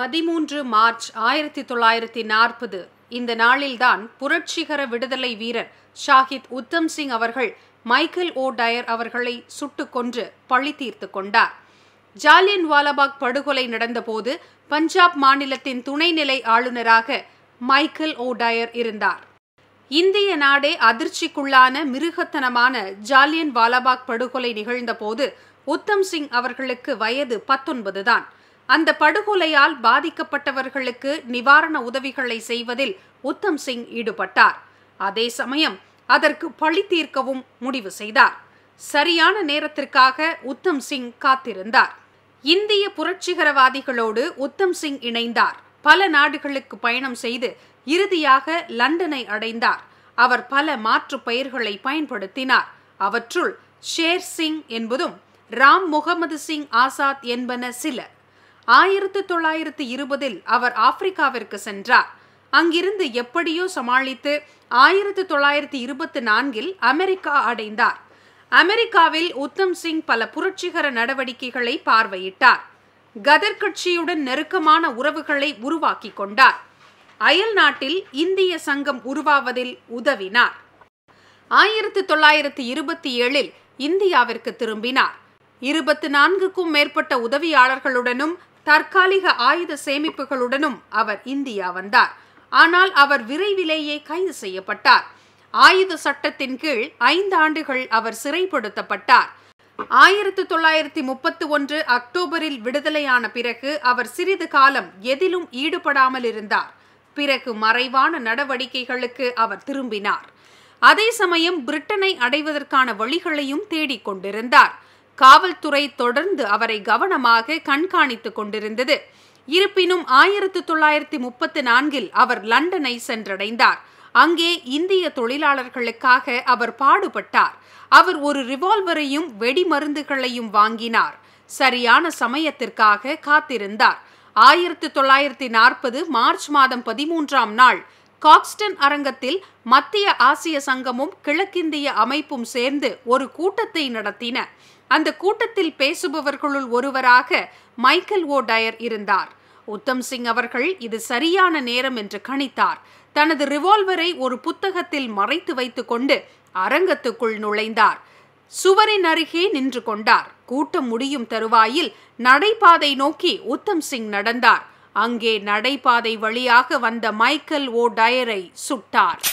பதிமூன்று மார்ச் ஆயிரத்தி தொள்ளாயிரத்தி நாற்பது இந்த நாளில்தான் புரட்சிகர விடுதலை வீரர் ஷாஹித் உத்தம் சிங் அவர்கள் மைக்கேல் ஓ டயர் அவர்களை சுட்டுக் கொன்று பழி தீர்த்து கொண்டார் ஜாலியன் வாலாபாக் படுகொலை நடந்தபோது பஞ்சாப் மாநிலத்தின் துணைநிலை ஆளுநராக மைக்கேல் ஓ டயர் இருந்தார் இந்திய நாடே அதிர்ச்சிக்குள்ளான மிருகத்தனமான ஜாலியன் வாலாபாக் படுகொலை நிகழ்ந்தபோது உத்தம் சிங் அவர்களுக்கு வயது பத்தொன்பது தான் அந்த படுகொலையால் பாதிக்கப்பட்டவர்களுக்கு நிவாரண உதவிகளை செய்வதில் உத்தம் சிங் ஈடுபட்டார் அதே சமயம் அதற்கு பழி தீர்க்கவும் முடிவு செய்தார் சரியான நேரத்திற்காக உத்தம் சிங் காத்திருந்தார் இந்திய புரட்சிகரவாதிகளோடு உத்தம் சிங் இணைந்தார் பல நாடுகளுக்கு பயணம் செய்து இறுதியாக லண்டனை அடைந்தார் அவர் பல மாற்று பெயர்களை பயன்படுத்தினார் அவற்றுள் ஷேர் சிங் என்பதும் ராம் முகமது சிங் ஆசாத் என்பன சில ஆயிரத்து தொள்ளாயிரத்து இருபதில் அவர் ஆப்பிரிக்காவிற்கு சென்றார் அங்கிருந்து எப்படியோ சமாளித்து ஆயிரத்து தொள்ளாயிரத்து இருபத்தி நான்கில் அமெரிக்கா அடைந்தார் அமெரிக்காவில் உத்தம் சிங் பல புரட்சிகர நடவடிக்கைகளை பார்வையிட்டார் கதர் கட்சியுடன் நெருக்கமான உறவுகளை உருவாக்கி கொண்டார் அயல் நாட்டில் இந்திய சங்கம் உருவாவதில் உதவினார் ஆயிரத்து தொள்ளாயிரத்து இருபத்தி ஏழில் இந்தியாவிற்கு திரும்பினார் இருபத்தி நான்குக்கும் மேற்பட்ட உதவியாளர்களுடனும் தற்காலிக ஆயுத சேமிப்புகளுடனும் அவர் இந்தியா வந்தார் ஆனால் அவர் விரைவிலேயே கைது செய்யப்பட்டார் ஆயுத சட்டத்தின் கீழ் ஐந்து ஆண்டுகள் அவர் சிறைப்படுத்தப்பட்டார் ஆயிரத்து தொள்ளாயிரத்தி முப்பத்தி ஒன்று அக்டோபரில் விடுதலையான பிறகு அவர் சிறிது காலம் எதிலும் ஈடுபடாமல் இருந்தார் பிறகு மறைவான நடவடிக்கைகளுக்கு அவர் திரும்பினார் அதே சமயம் பிரிட்டனை அடைவதற்கான வழிகளையும் தேடிக் கொண்டிருந்தார் காவல்துறை தொடர்ந்து அவரை கவனமாக கண்காணித்துக் கொண்டிருந்தது இருப்பினும் ஆயிரத்து தொள்ளாயிரத்தி முப்பத்தி நான்கில் அவர் லண்டனை சென்றடைந்தார் அங்கே இந்திய தொழிலாளர்களுக்காக அவர் பாடுபட்டார் அவர் ஒரு ரிவால்வரையும் வெடிமருந்துகளையும் வாங்கினார் சரியான சமயத்திற்காக காத்திருந்தார் ஆயிரத்து தொள்ளாயிரத்தி நாற்பது மார்ச் மாதம் பதிமூன்றாம் நாள் காக்ஸ்டன் அரங்கத்தில் மத்திய ஆசிய சங்கமும் கிழக்கிந்திய அமைப்பும் சேர்ந்து ஒரு கூட்டத்தை நடத்தின அந்த கூட்டத்தில் பேசுபவர்களுள் ஒருவராக மைக்கேல் ஓ டயர் இருந்தார் உத்தம் சிங் அவர்கள் இது சரியான நேரம் என்று கணித்தார் தனது ரிவால்வரை ஒரு புத்தகத்தில் மறைத்து வைத்துக் கொண்டு அரங்கத்துக்குள் நுழைந்தார் சுவரின் அருகே நின்று கொண்டார் கூட்டம் முடியும் தருவாயில் நடைபாதை நோக்கி உத்தம் சிங் நடந்தார் அங்கே நடைபாதை வழியாக வந்த மைக்கேல் ஓ டயரை சுட்டார்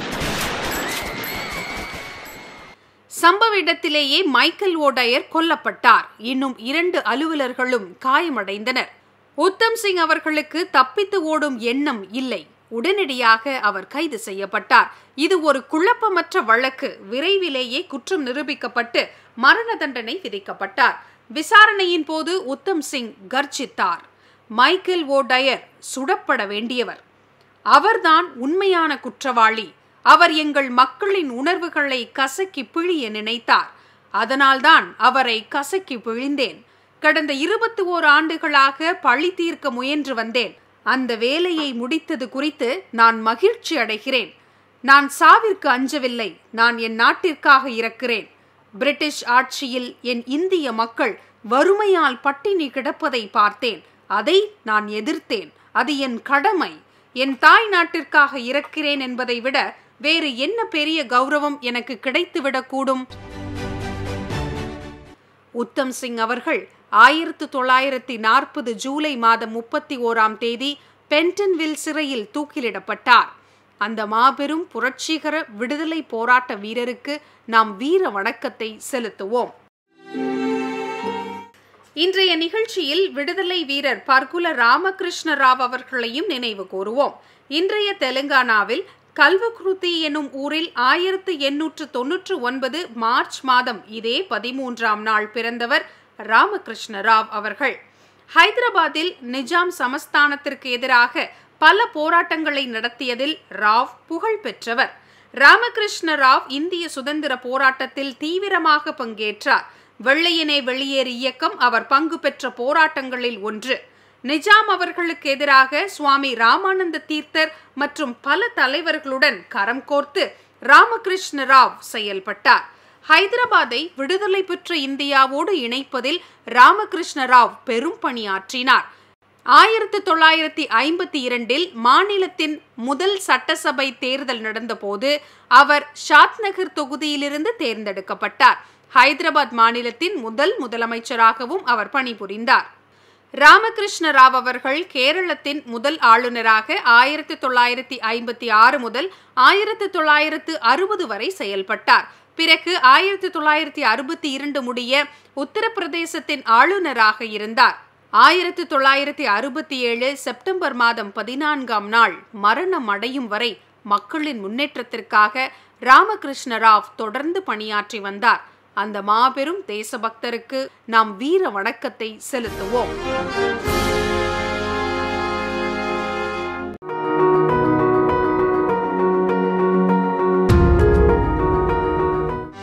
சம்பவ இடத்திலேயே மைக்கேல் ஓடயர் கொல்லப்பட்டார் இன்னும் இரண்டு அலுவலர்களும் காயமடைந்தனர் உத்தம் சிங் அவர்களுக்கு தப்பித்து ஓடும் எண்ணம் இல்லை உடனடியாக அவர் கைது செய்யப்பட்டார் இது ஒரு குழப்பமற்ற வழக்கு விரைவிலேயே குற்றம் நிரூபிக்கப்பட்டு மரண தண்டனை விதிக்கப்பட்டார் விசாரணையின் போது உத்தம் சிங் கர்ஜித்தார் மைக்கேல் ஓ டயர் சுடப்பட வேண்டியவர் அவர்தான் உண்மையான குற்றவாளி அவர் எங்கள் மக்களின் உணர்வுகளை கசக்கி பிழிய நினைத்தார் அதனால்தான் அவரை கசக்கி பிழிந்தேன் கடந்த இருபத்தி ஓர் ஆண்டுகளாக பழி தீர்க்க முயன்று வந்தேன் அந்த வேலையை முடித்தது குறித்து நான் மகிழ்ச்சி அடைகிறேன் நான் சாவிற்கு அஞ்சவில்லை நான் என் நாட்டிற்காக இறக்கிறேன் பிரிட்டிஷ் ஆட்சியில் என் இந்திய மக்கள் வறுமையால் பட்டினி கிடப்பதை பார்த்தேன் அதை நான் எதிர்த்தேன் அது என் கடமை என் தாய் நாட்டிற்காக இறக்கிறேன் என்பதை விட வேறு என்ன பெரிய கௌரவம் எனக்கு கிடைத்துவிடக்கூடும் உத்தம் சிங் அவர்கள் ஆயிரத்து தொள்ளாயிரத்தி நாற்பது ஜூலை மாதம் முப்பத்தி ஓராம் தேதி பென்டன்வில் சிறையில் தூக்கிலிடப்பட்டார் அந்த மாபெரும் புரட்சிகர விடுதலை போராட்ட வீரருக்கு நாம் வீர வணக்கத்தை செலுத்துவோம் இன்றைய நிகழ்ச்சியில் விடுதலை வீரர் பர்குல ராமகிருஷ்ண ராவ் அவர்களையும் நினைவு கூறுவோம் இன்றைய தெலுங்கானாவில் கல்வக்ருதி எனும் ஊரில் ஆயிரத்து எண்ணூற்று தொன்னூற்று ஒன்பது மார்ச் மாதம் இதே பதிமூன்றாம் நாள் பிறந்தவர் ராமகிருஷ்ண ராவ் அவர்கள் ஹைதராபாத்தில் நிஜாம் சமஸ்தானத்திற்கு எதிராக பல போராட்டங்களை நடத்தியதில் ராவ் புகழ் பெற்றவர் ராமகிருஷ்ண ராவ் இந்திய சுதந்திர போராட்டத்தில் தீவிரமாக பங்கேற்றார் வெள்ளையனே வெளியேறு இயக்கம் அவர் பங்கு பெற்ற போராட்டங்களில் ஒன்று நிஜாம் அவர்களுக்கு எதிராக சுவாமி ராமானந்த தீர்த்தர் மற்றும் பல தலைவர்களுடன் கரம் கோர்த்து ராமகிருஷ்ண ராவ் செயல்பட்டார் ஹைதராபாத்தை விடுதலை பெற்ற இந்தியாவோடு இணைப்பதில் ராமகிருஷ்ண ராவ் பெரும் பணியாற்றினார் ஆயிரத்து தொள்ளாயிரத்தி ஐம்பத்தி இரண்டில் மாநிலத்தின் முதல் சட்டசபை தேர்தல் நடந்தபோது அவர் ஷாத்நகர் தொகுதியிலிருந்து தேர்ந்தெடுக்கப்பட்டார் ஹைதராபாத் மாநிலத்தின் முதல் முதலமைச்சராகவும் அவர் பணிபுரிந்தார் ராமகிருஷ்ண ராவ் அவர்கள் கேரளத்தின் முதல் ஆளுநராக ஆயிரத்தி தொள்ளாயிரத்தி ஐம்பத்தி ஆறு முதல் ஆயிரத்தி தொள்ளாயிரத்து அறுபது வரை செயல்பட்டார் பிறகு ஆயிரத்தி தொள்ளாயிரத்தி அறுபத்தி இரண்டு முடிய உத்தரப்பிரதேசத்தின் ஆளுநராக இருந்தார் ஆயிரத்தி தொள்ளாயிரத்தி அறுபத்தி ஏழு செப்டம்பர் மாதம் பதினான்காம் நாள் மரணம் அடையும் வரை மக்களின் முன்னேற்றத்திற்காக ராமகிருஷ்ண ராவ் தொடர்ந்து பணியாற்றி வந்தார் அந்த மாபெரும் தேசபக்தருக்கு நாம் வீர வணக்கத்தை செலுத்துவோம்